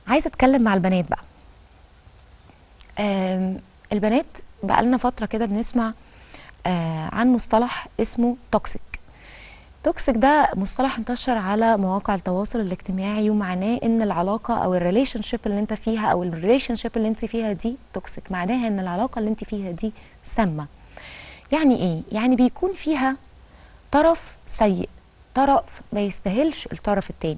عايزه اتكلم مع البنات بقى آم، البنات بقى لنا فتره كده بنسمع آه، عن مصطلح اسمه توكسيك توكسيك ده مصطلح انتشر على مواقع التواصل الاجتماعي ومعناه ان العلاقه او الريليشن شيب اللي انت فيها او الريليشن شيب اللي انت فيها دي توكسيك معناها ان العلاقه اللي انت فيها دي سامه يعني ايه يعني بيكون فيها طرف سيء طرف ما يستاهلش الطرف التاني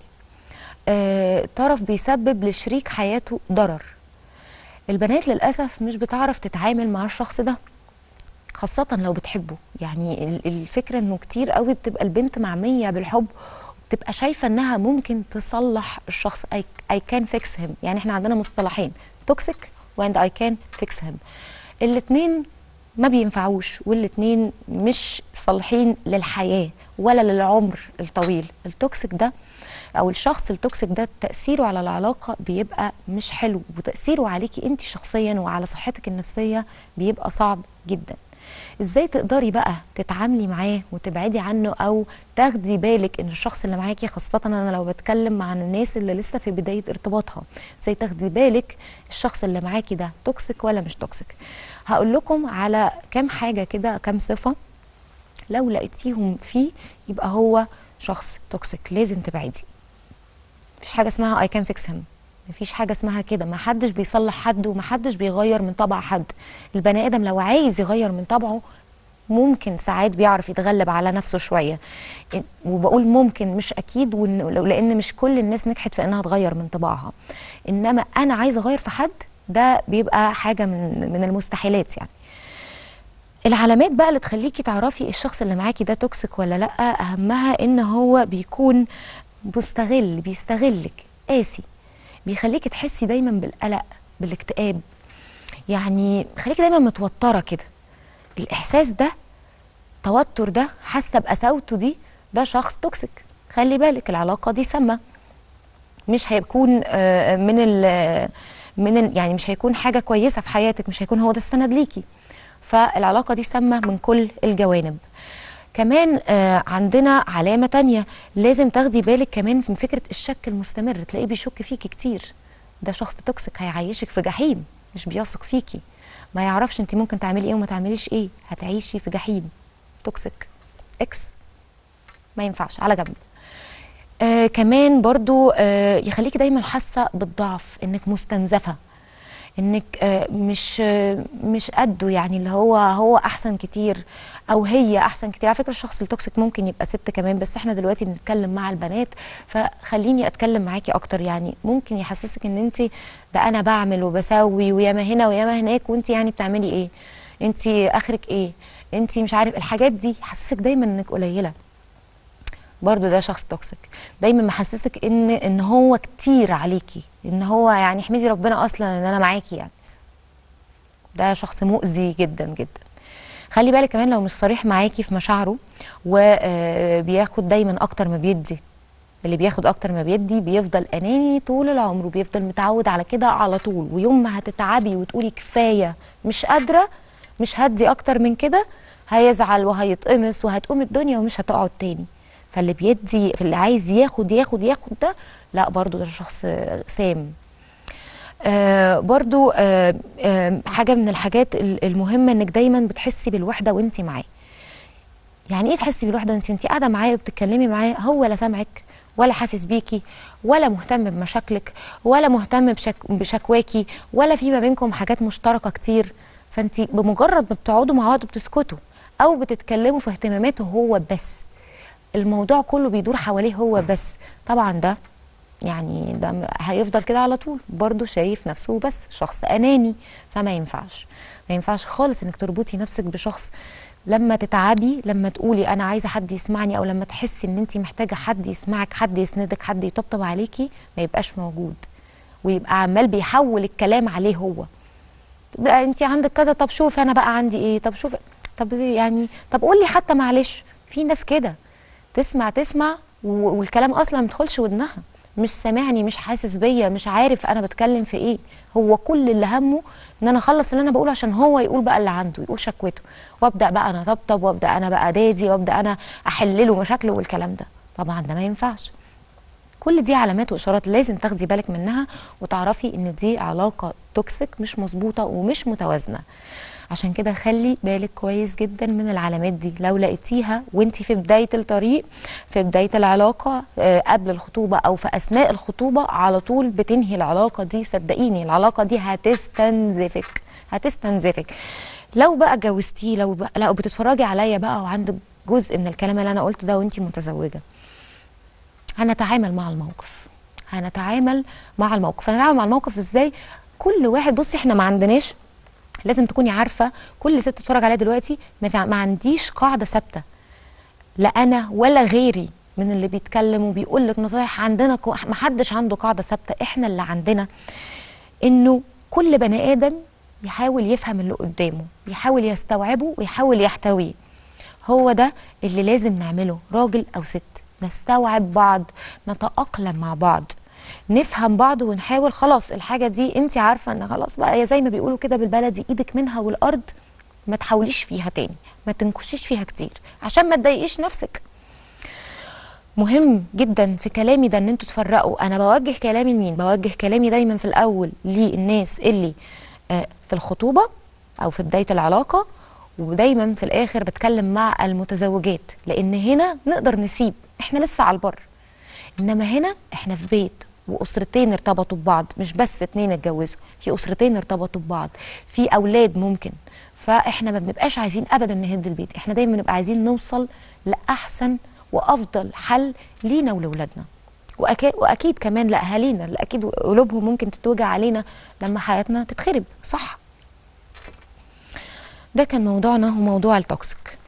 آه، طرف بيسبب لشريك حياته ضرر البنات للاسف مش بتعرف تتعامل مع الشخص ده خاصة لو بتحبه يعني ال- الفكرة انه كتير قوي بتبقى البنت معمية بالحب بتبقى شايفة انها ممكن تصلح الشخص I, I can fix him يعني احنا عندنا مصطلحين توكسيك and I can fix him الاتنين ما بينفعوش والاتنين مش صالحين للحياة ولا للعمر الطويل التوكسيك ده او الشخص التوكسيك ده تاثيره على العلاقه بيبقى مش حلو وتاثيره عليكي انت شخصيا وعلى صحتك النفسيه بيبقى صعب جدا ازاي تقدري بقى تتعاملي معاه وتبعدي عنه او تاخدي بالك ان الشخص اللي معاكي خاصه انا لو بتكلم عن الناس اللي لسه في بدايه ارتباطها ازاي تاخدي بالك الشخص اللي معاكي ده توكسيك ولا مش توكسيك هقول لكم على كام حاجه كده كام صفه لو لقيتيهم فيه يبقى هو شخص توكسيك لازم تبعدي مفيش حاجه اسمها اي كان فيكس هيم مفيش حاجه اسمها كده ما حدش بيصلح حد وما حدش بيغير من طبع حد البني ادم لو عايز يغير من طبعه ممكن ساعات بيعرف يتغلب على نفسه شويه إن- وبقول ممكن مش اكيد وإن- لو- لان مش كل الناس نجحت في انها تغير من طباعها انما انا عايزه اغير في حد ده بيبقى حاجه من من المستحيلات يعني العلامات بقى اللي تخليكي تعرفي الشخص اللي معاكي ده توكسيك ولا لا اهمها ان هو بيكون مستغل بيستغلك قاسي بيخليكي تحسي دايما بالقلق بالاكتئاب يعني خليكي دايما متوتره كده الاحساس ده التوتر ده حاسه بقساوته دي ده شخص توكسيك خلي بالك العلاقه دي سامه مش هيكون آه، من ال من ال يعني مش هيكون حاجه كويسه في حياتك مش هيكون هو ده السند ليكي فالعلاقه دي سامه من كل الجوانب كمان آه عندنا علامه تانية لازم تاخدي بالك كمان من فكره الشك المستمر تلاقيه بيشك فيكي كتير ده شخص توكسيك هيعيشك في جحيم مش بيثق فيكي ما يعرفش انت ممكن تعملي ايه وما تعمليش ايه هتعيشي في جحيم توكسيك اكس ما ينفعش على جنب آه كمان برضو آه يخليكي دايما حاسه بالضعف انك مستنزفه انك آه مش آه مش قده يعني اللي هو هو احسن كتير او هي احسن كتير على فكره الشخص التوكسيك ممكن يبقى ست كمان بس احنا دلوقتي بنتكلم مع البنات فخليني اتكلم معاكي اكتر يعني ممكن يحسسك ان انت ده انا بعمل وبسوي وياما هنا وياما هناك وانت يعني بتعملي ايه انت اخرك ايه انت مش عارف الحاجات دي يحسسك دايما انك قليله برضو ده شخص توكسيك دايما محسسك ان ان هو كتير عليكي ان هو يعني احمدي ربنا اصلا ان انا معاكي يعني ده شخص مؤذي جدا جدا خلي بالك كمان لو مش صريح معاكي في مشاعره وبياخد دايما اكتر ما بيدي اللي بياخد اكتر ما بيدي بيفضل اناني طول العمر وبيفضل متعود على كده على طول ويوم ما هتتعبي وتقولي كفايه مش قادره مش هدي اكتر من كده هيزعل وهيتقمص وهتقوم الدنيا ومش هتقعد تاني فاللي بيدي اللي عايز ياخد ياخد ياخد ده لا برضو ده شخص سام آه برضو آه آه حاجة من الحاجات ال- المهمة انك دايما بتحسي بالوحدة وانت معاه يعني ايه تحسي بالوحدة وانت انت قاعدة معاه وبتتكلمي معاه هو لا سامعك ولا حاسس بيكي ولا مهتم بمشاكلك ولا مهتم بشك بشكواكي ولا في ما بينكم حاجات مشتركة كتير فانت بمجرد ما بتقعدوا مع بعض بتسكتوا او بتتكلموا في اهتماماته هو بس الموضوع كله بيدور حواليه هو بس طبعا ده يعني ده م- هيفضل كده على طول برضه شايف نفسه بس شخص اناني فما ينفعش ما ينفعش خالص انك تربطي نفسك بشخص لما تتعبي لما تقولي انا عايزه حد يسمعني او لما تحسي ان انت محتاجه حد يسمعك حد يسندك حد يطبطب عليكي ما يبقاش موجود ويبقى عمال بيحول الكلام عليه هو بقى انت عندك كذا طب شوف انا بقى عندي ايه طب شوف طب يعني طب قولي حتى معلش في ناس كده تسمع تسمع و- والكلام اصلا ما يدخلش ودنها مش سامعني مش حاسس بيا مش عارف انا بتكلم في ايه هو كل اللي همه ان انا اخلص اللي انا بقوله عشان هو يقول بقى اللي عنده يقول شكوته وابدا بقى انا اطبطب وابدا انا بقى دادي وابدا انا احل له مشاكله والكلام ده طبعا ده ما ينفعش كل دي علامات واشارات لازم تاخدي بالك منها وتعرفي ان دي علاقه توكسيك مش مظبوطه ومش متوازنه عشان كده خلي بالك كويس جدا من العلامات دي لو لقيتيها وانت في بدايه الطريق في بدايه العلاقه آه، قبل الخطوبه او في اثناء الخطوبه على طول بتنهي العلاقه دي صدقيني العلاقه دي هتستنزفك هتستنزفك لو بقى جوزتيه لو بقى لو بتتفرجي عليا بقى وعندك جزء من الكلام اللي انا قلته ده وانت متزوجه هنتعامل مع الموقف هنتعامل مع الموقف هنتعامل مع الموقف ازاي كل واحد بصي احنا ما عندناش لازم تكوني عارفه كل ست تتفرج عليا دلوقتي ما, في- ما عنديش قاعده ثابته لا انا ولا غيري من اللي بيتكلم وبيقول لك نصايح عندنا كو- ما حدش عنده قاعده ثابته احنا اللي عندنا انه كل بني ادم يحاول يفهم اللي قدامه يحاول يستوعبه ويحاول يحتويه هو ده اللي لازم نعمله راجل او ست نستوعب بعض نتأقلم مع بعض نفهم بعض ونحاول خلاص الحاجة دي انت عارفة ان خلاص بقى يا زي ما بيقولوا كده بالبلدي ايدك منها والارض ما تحاوليش فيها تاني ما تنكشيش فيها كتير عشان ما تضايقيش نفسك مهم جدا في كلامي ده ان انتوا تفرقوا انا بوجه كلامي لمين بوجه كلامي دايما في الاول للناس اللي آه، في الخطوبه او في بدايه العلاقه ودايما في الاخر بتكلم مع المتزوجات لان هنا نقدر نسيب احنا لسه على البر انما هنا احنا في بيت واسرتين ارتبطوا ببعض مش بس اتنين اتجوزوا في اسرتين ارتبطوا ببعض في اولاد ممكن فاحنا ما بنبقاش عايزين ابدا نهد البيت احنا دايما بنبقى عايزين نوصل لاحسن وافضل حل لينا ولولادنا وأكيد, واكيد كمان لاهالينا اللي اكيد قلوبهم ممكن تتوجع علينا لما حياتنا تتخرب صح ده كان موضوعنا هو موضوع التوكسيك